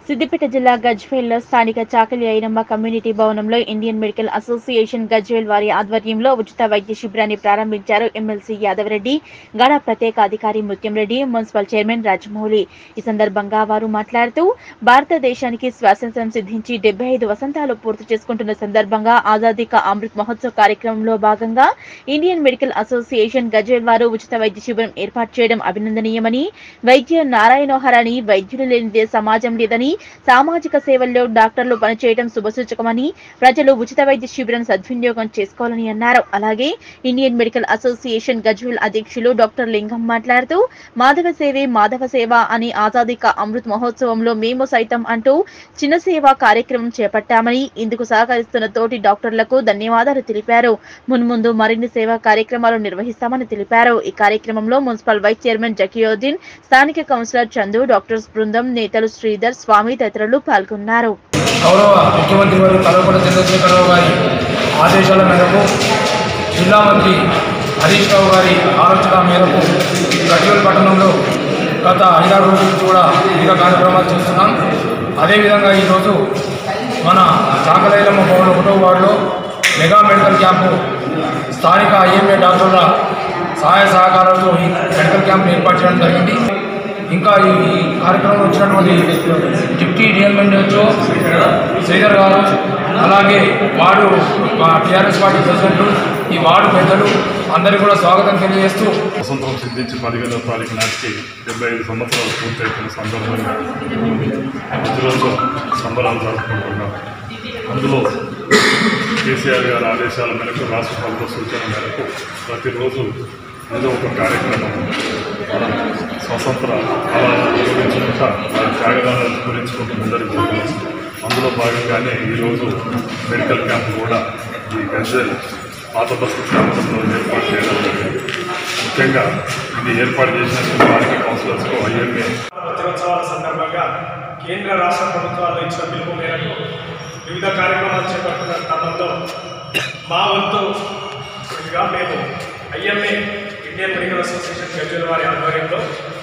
సిద్దిపేట జిల్లా గజ్వేల్లో స్థానిక చాకలి ఐరమ్మ కమ్యూనిటీ భవనంలో ఇండియన్ మెడికల్ అసోసియేషన్ గజ్వేల్ వారి ఆధ్వర్యంలో ఉచిత వైద్య శిబిరాన్ని ప్రారంభించారు ఎమ్మెల్సీ యాదవరెడ్డి గడ ప్రత్యేక అధికారి ముత్యంరెడ్డి మున్సిపల్ చైర్మన్ రాజమౌళి ఈ సందర్భంగా వారు మాట్లాడుతూ భారతదేశానికి స్వాతంత్ర్యం సిద్ధించి డెబ్బై ఐదు వసంతాలు పూర్తి చేసుకుంటున్న సందర్భంగా ఆజాదీ కా అమృత్ మహోత్సవ్ కార్యక్రమంలో భాగంగా ఇండియన్ మెడికల్ అసోసియేషన్ గజ్వేల్ వారు ఉచిత వైద్య శిబిరం ఏర్పాటు చేయడం అభినందనీయమని వైద్య నారాయణోహర్ అని వైద్యులు లేనిదే సమాజం లేదని సామాజిక సేవల్లో డాక్టర్లు పనిచేయడం శుభసూచకమని ప్రజలు ఉచిత వైద్య శిబిరం సద్వినియోగం చేసుకోవాలని అన్నారు అలాగే ఇండియన్ మెడికల్ అసోసియేషన్ గజ్వేల్ అధ్యక్షులు డాక్టర్ లింగం మాట్లాడుతూ మాధవ సేవే మాధవ సేవ అని ఆజాదీ కా అమృత్ మహోత్సవంలో మేము సైతం అంటూ చిన్న సేవా కార్యక్రమం చేపట్టామని ఇందుకు సహకరిస్తున్న తోటి డాక్టర్లకు ధన్యవాదాలు తెలిపారు మున్ముందు మరిన్ని సేవా కార్యక్రమాలు నిర్వహిస్తామని తెలిపారు ఈ కార్యక్రమంలో మున్సిపల్ వైస్ చైర్మన్ జకీయుద్దీన్ స్థానిక కౌన్సిలర్ చందు డాక్టర్స్ బృందం నేతలు శ్రీధర్ స్వామి తదితరులు పాల్గొన్నారు గౌరవ ముఖ్యమంత్రి వారు కల్వకుంట్ల చంద్రశేఖరరావు గారి ఆదేశాల మేరకు జిల్లా మంత్రి హరీష్ రావు గారి ఆలోచన మేరకు గజ్వేల్ పట్టణంలో గత ఐదారు రోజుల నుంచి కూడా వివిధ కార్యక్రమాలు చేస్తున్నాం అదేవిధంగా ఈరోజు మన చాకలైలమ్మ భవన్ ఒకటో వార్డులో మెగా మెడికల్ క్యాంపు స్థానిక ఐఎంఏ డాక్టర్ల సహాయ సహకారాలతో ఈ మెడికల్ క్యాంప్ ఏర్పాటు చేయడం జరిగింది ఇంకా ఈ కార్యక్రమంలో వచ్చినటువంటి డిప్టీ డిఎంఎన్హెచ్ఓ శ్రీధర్ గారు అలాగే వార్డు టీఆర్ఎస్ పార్టీ ప్రెసిడెంట్ ఈ వార్డు పెద్దలు అందరికీ కూడా స్వాగతం తెలియజేస్తూ స్వతంత్రం సిద్ధించి పదిహేనవ తారీఖు నాటికి డెబ్బై ఐదు సంవత్సరాలు పూర్తయితున్న సందర్భంగా ప్రతిరోజు సంబరాలు జరుపుకుంటున్నాం అందులో కేసీఆర్ గారి ఆదేశాల మేరకు రాష్ట్ర ప్రభుత్వ సూచన మేరకు ప్రతిరోజు ఏదో ఒక కార్యక్రమం మనం స్వతంత్ర కాలాలను గురించుకుంటా వారి త్యాగదానాల గురించుకుంటూ ముందరికి పోతున్నాం అందులో భాగంగానే ఈరోజు మెడికల్ క్యాంప్ కూడా ఈ గజ్జల్ పాత బస్సు ప్రాంతంలో ఏర్పాటు చేయడం జరిగింది ముఖ్యంగా ఇది ఏర్పాటు చేసినటువంటి వారికి కౌన్సిలర్స్కు ఐఎంఏ దినోత్సవాల సందర్భంగా కేంద్ర రాష్ట్ర ప్రభుత్వాలు ఇచ్చిన పిలుపు మేరకు వివిధ కార్యక్రమాలు చేపడుతున్న క్రమంలో మా వంతుగా మేము IMA Indian Medical Association Gajwel వారి ఆధ్వర్యంలో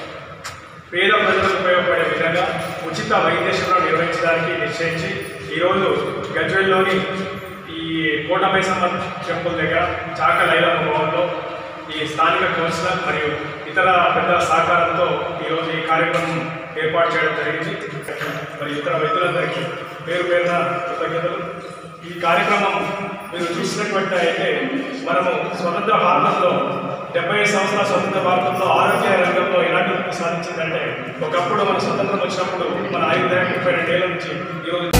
పేద ప్రజలకు ఉపయోగపడే విధంగా ఉచిత వైద్య శిబిరం నిర్వహించడానికి నిశ్చయించి ఈరోజు గజ్వేల్లోని ఈ కోటమైసమ్మ టెంపుల్ దగ్గర చాక లైలమ్మ భవన్లో ఈ స్థానిక కౌన్సిలర్ మరియు ఇతర పెద్దల సహకారంతో ఈరోజు ఈ కార్యక్రమం ఏర్పాటు చేయడం జరిగింది మరి ఇతర వ్యక్తులందరికీ పేరు పేరున కృతజ్ఞతలు ఈ కార్యక్రమం మీరు చూసినటువంటి అయితే మనము స్వతంత్ర భారతంలో డెబ్బై ఐదు సంవత్సరాల స్వతంత్ర భారతంలో ఆరోగ్య రంగంలో ఎలాంటి వృద్ధి సాధించిందంటే ఒకప్పుడు మన స్వతంత్రం వచ్చినప్పుడు మన ఆయుర్దాయం ముప్పై రెండేళ్ల నుంచి ఈరోజు